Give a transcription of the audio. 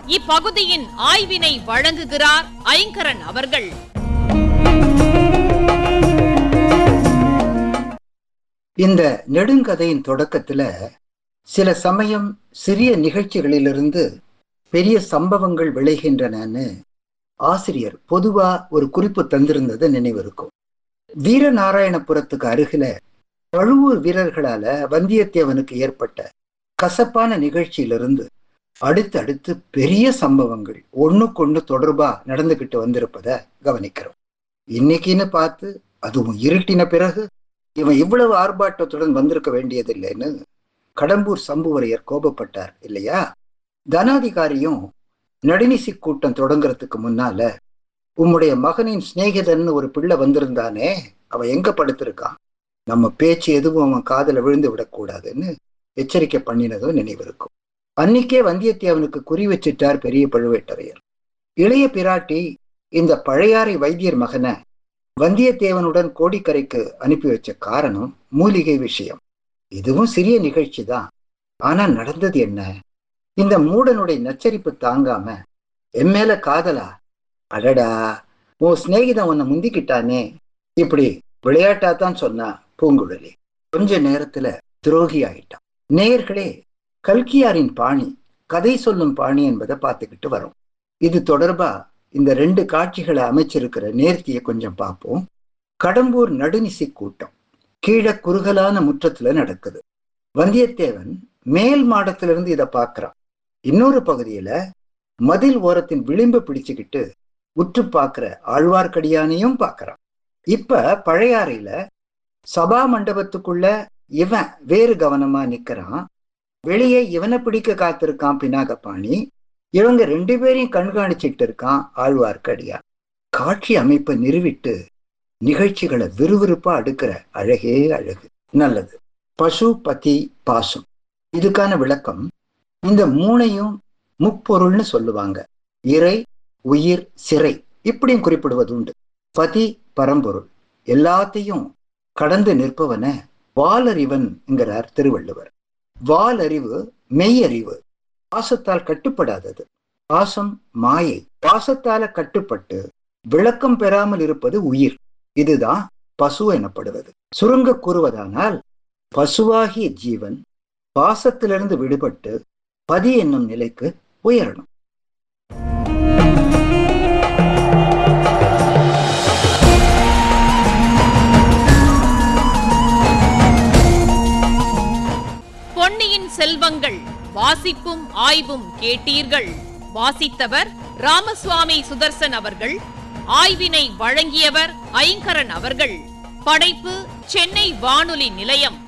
இப்பகுதியின் ஆய்வினை வழங்குகிறார் ஐங்கரன் அவர்கள் இந்த நெடுங்கதையின் தொடக்கத்துல சில சமயம் சிறிய நிகழ்ச்சிகளிலிருந்து பெரிய சம்பவங்கள் விளைகின்றனன்னு ஆசிரியர் பொதுவா ஒரு குறிப்பு தந்திருந்தது நினைவிருக்கும் வீரநாராயணபுரத்துக்கு அருகில பழுவூர் வீரர்களால வந்தியத்தேவனுக்கு ஏற்பட்ட கசப்பான நிகழ்ச்சியிலிருந்து அடுத்தடுத்து பெரிய சம்பவங்கள் ஒண்ணுக்கொண்ணு தொடர்பா நடந்துகிட்டு வந்திருப்பத கவனிக்கிறோம் இன்னைக்குன்னு பார்த்து அதுவும் இருட்டின பிறகு இவன் இவ்வளவு ஆர்ப்பாட்டத்துடன் வந்திருக்க வேண்டியதில்லைன்னு கடம்பூர் சம்புவரையர் கோபப்பட்டார் இல்லையா தனாதிகாரியும் நடுநிசி கூட்டம் தொடங்குறதுக்கு முன்னால உம்முடைய மகனின் சிநேகிதன் ஒரு பிள்ளை வந்திருந்தானே அவன் எங்க படுத்திருக்கான் நம்ம பேச்சு எதுவும் அவன் காதல விழுந்து விடக்கூடாதுன்னு எச்சரிக்கை பண்ணினதும் நினைவிருக்கும் அன்னைக்கே வந்தியத்தேவனுக்கு குறி வச்சிட்டார் பெரிய பழுவேட்டரையர் இளைய பிராட்டி இந்த பழையாறை வைத்தியர் மகனை வந்தியத்தேவனுடன் கோடிக்கரைக்கு அனுப்பி வச்ச காரணம் மூலிகை விஷயம் இதுவும் சிறிய நிகழ்ச்சி தான் ஆனா நடந்தது என்ன இந்த மூடனுடைய நச்சரிப்பு தாங்காம என் மேல காதலா அடடா உன் சிநேகிதன் உன்னை முந்திக்கிட்டானே இப்படி விளையாட்டா தான் சொன்னா பூங்குழலி கொஞ்ச நேரத்துல துரோகி ஆயிட்டான் நேயர்களே கல்கியாரின் பாணி கதை சொல்லும் பாணி என்பதை பார்த்துக்கிட்டு வரோம் இது தொடர்பா இந்த ரெண்டு காட்சிகளை அமைச்சிருக்கிற நேர்த்தியை கொஞ்சம் பார்ப்போம் கடம்பூர் நடுநிசி கூட்டம் கீழே குறுகலான முற்றத்துல நடக்குது வந்தியத்தேவன் மேல் மாடத்திலிருந்து இதை பார்க்கறான் இன்னொரு பகுதியில மதில் ஓரத்தின் விளிம்பு பிடிச்சுக்கிட்டு உற்று பார்க்கிற ஆழ்வார்க்கடியானையும் பார்க்கறான் இப்ப பழையாறையில சபா மண்டபத்துக்குள்ள இவன் வேறு கவனமா நிக்கிறான் வெளியே இவனை பிடிக்க காத்திருக்கான் பினாகபாணி இவங்க ரெண்டு பேரையும் கண்காணிச்சுட்டு இருக்கான் ஆழ்வார்க்கடியான் காட்சி அமைப்பை நிறுவிட்டு நிகழ்ச்சிகளை விறுவிறுப்பா அடுக்கிற அழகே அழகு நல்லது பசு பதி பாசம் இதுக்கான விளக்கம் இந்த மூணையும் முப்பொருள்னு சொல்லுவாங்க இறை உயிர் சிறை இப்படியும் குறிப்பிடுவது உண்டு பதி பரம்பொருள் எல்லாத்தையும் கடந்து நிற்பவன வாலறிவன் என்கிறார் திருவள்ளுவர் வாலறிவு மெய்யறிவு பாசத்தால் கட்டுப்படாதது பாசம் மாயை பாசத்தால கட்டுப்பட்டு விளக்கம் பெறாமல் இருப்பது உயிர் இதுதான் பசு எனப்படுவது சுருங்க கூறுவதானால் பசுவாகிய ஜீவன் பாசத்திலிருந்து விடுபட்டு பதி என்னும் நிலைக்கு உயரணும் பொன்னியின் செல்வங்கள் வாசிப்பும் ஆய்வும் கேட்டீர்கள் வாசித்தவர் ராமசுவாமி சுதர்சன் அவர்கள் ஆய்வினை வழங்கியவர் ஐங்கரன் அவர்கள் படைப்பு சென்னை வானொலி நிலையம்